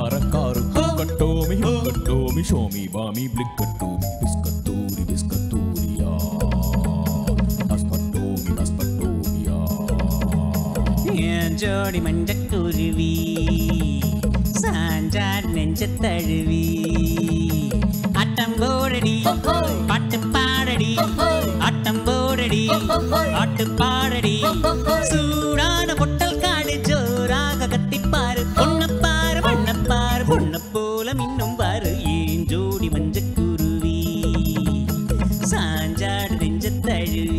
காரக்காரு கட்டோமி கட்டோமி Xiaomi பாமி பிளிக்கட்டோமி பிஸ்கத்தூரி பிஸ்கத்தூரியா நஸ்பட்டோமி நஸ்பட்டோமியா என் ஜோடி மஞ்சக்குருவி சாஞ்சார் நெஞ்ச தழுவி ஆட்டம் போடடி பாட்டு பாடடி ஆட்டம் போடடி ஆட்டு பாடடி சூடான பொட்டல் காடு ஜோராக கத்திப்பாரு பொண்ணப்பாரு வண்ணப்பாரு பொண்ண போல மின்னும் பாரு ஏன் ஜோடி மஞ்சக்குருவி சாஞ்சாடு நெஞ்ச தழுவி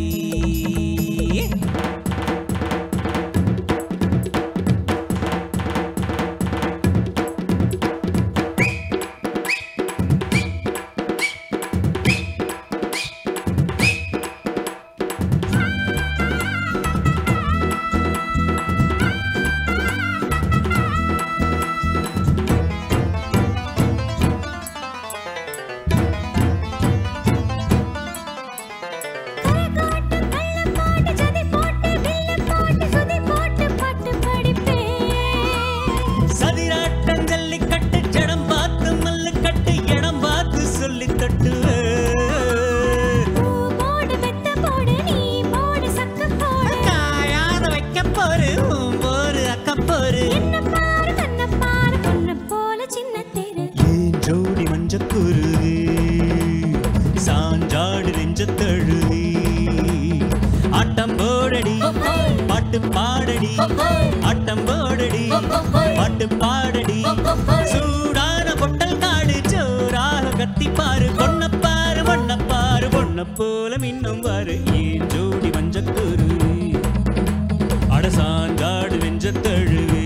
கரகாட்டு கள்ளம் போட்டு ஜதி போட்டு வில்லு போட்டு சுதி போட்டு பாட்டு படிப்பேன் சதிராட்டம் ஜல்லிக்கட்டு ஜடம் பார்த்து மல்லுக்கட்டு இடம் பார்த்து சொல்லி தட்டுவே பூ போடு மெத்த போடு நீ போடு சக்கு போடு காயாத வைக்க போரு போரு அக்க போரு என்ன பாரு கண்ண பாரு பொண்ணு போல சின்ன தேரு ஏன் ஜோடி மஞ்ச குருவி சாஞ்சாடு நெஞ்ச தழுவி ஆட்டம் போடடி பாட்டு பாடடி ஆட்டம் போடடி பாட்டு பாடடி சூடான பொட்டல் காடு ஜோராக கத்திப்பாரு பொண்ணப்பாரு வண்ணப்பாரு பொண்ண போல மின்னும் பாரு ஏன் ஜோடி மஞ்ச குருவி அடசாஞ்சாடு நெஞ்ச தழுவி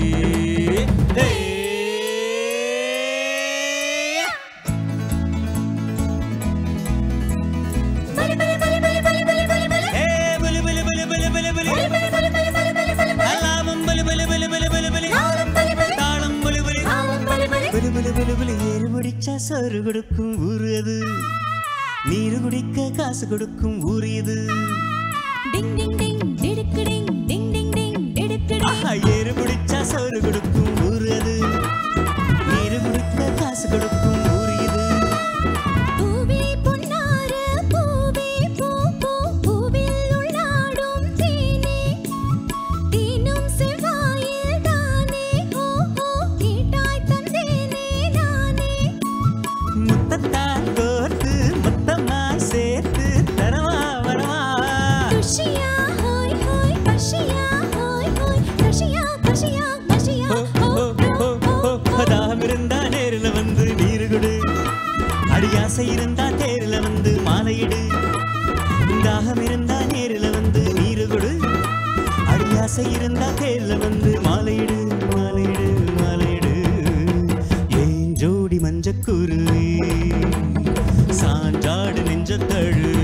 பலி பலி பலி பலி பலி பலி பலி பலி ஏ புலு புலு புலு புலு புலு புலு பலி பலி பலி பலி பலி பலி பலி அல்லாவும் புலு புலு புலு புலு புலு புலு தாளம் பலி பலி தாளம் புலு புலு தாளம் பலி பலி புலு புலு புலு புலு ஏறு பிடிச்சா சோறு கொடுக்கும் ஊரு அது நீரு குடிக்க காசு கொடுக்கும் ஊரு இது டிங் டிங் டிங் டிடுக்கு டிங் டிங் டிங் டிங் டிடுக்கு டிங் ஆஹா, ஏறு பிடிச்சா சோறு கொடுக்கும் ஊரு அது நீரு குடிக்க காசு கொடுக்கும் ஊரு இது பூவே பொன்னார பூவே பூ பூ பூவில் உள்ளாடும் தேனே தேனும் செவ்வாயில் தானே ஓ ஓ கேட்டாய் தந்தேனே நானே முத்தத்தால் கோர்த்து மொத்தமாய் சேர்த்து தரவா வரவா குஷியா ஹோய் ஹோய் கஷியா ஹோய் ஹோய் கஷியா கஷியா கஷியா ஓ, ஓ, ஓ, ஓ, தாகம் இருந்தா நேரில் வந்து நீரு கொடு அடியாசை இருந்தா தேரில் வந்து மாலையிடு தாகம் இருந்தா நேரில் வந்து நீரு கொடு அடியாசை இருந்தா தேரில் வந்து மாலையிடு மாலையிடு மாலையிடு ஏன் ஜோடி மஞ்சக்குருவி சாஞ்சாடு நெஞ்ச தழுவே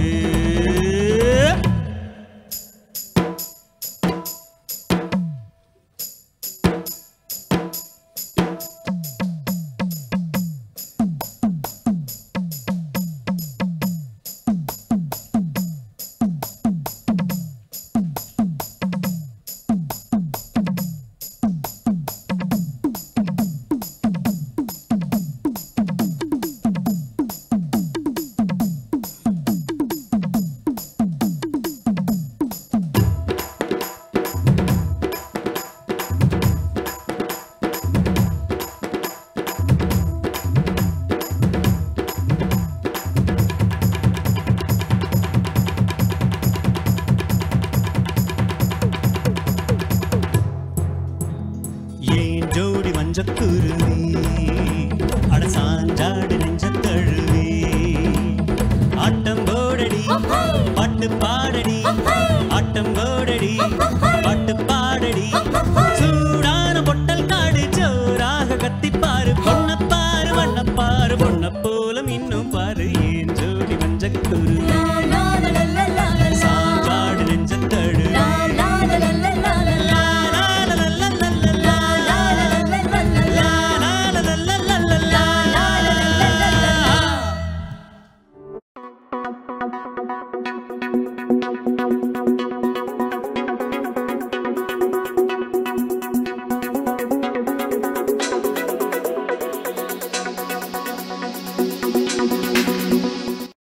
ஏன் ஜோடி மஞ்சக்குருவி அட சாஞ்சாடு நெஞ்ச தழுவி ஆட்டம் போடடி பாட்டு பாடடி